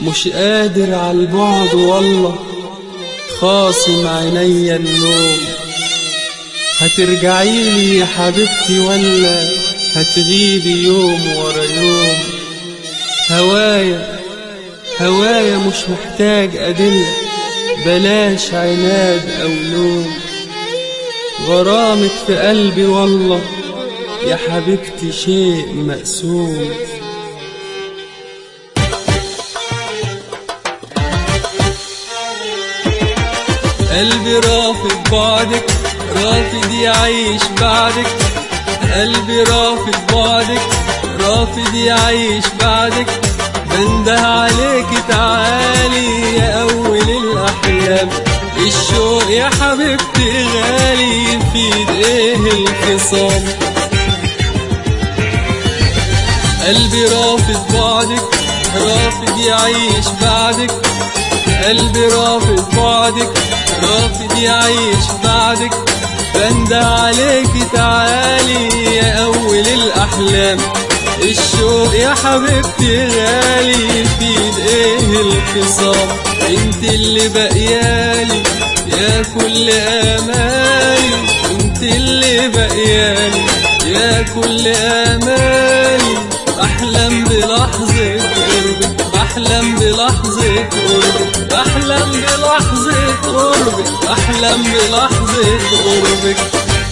مش قادر على البعد والله خاصم عينيا النوم هترجعيلي يا حبيبتي ولا هتغيبي يوم ورا يوم هوايا هوايا مش محتاج أدلة بلاش عناد أو لوم غرامك في قلبي والله يا حبيبتي شيء مقسوم قلبي رافض بعدك رافض يعيش بعدك قلبي رافض بعدك رافض يعيش بعدك بنده عليك تعالي يا أول الأحلام الشوق يا حبيبتي غالي يفيد ايه الخصام قلبي رافض بعدك رافض يعيش بعدك قلبي رافض بعدك رافض يعيش بعدك بنده عليك تعالي يا أول الأحلام الشوق يا حبيبتي غالي يفيد ايه الخصام انت اللي بقيالي يا كل امالي انت اللي بقيالي يا كل امالي بحلم بلحظة قربك بحلم بلحظة قربك بحلم بلحظة قربك بحلم بلحظة قربك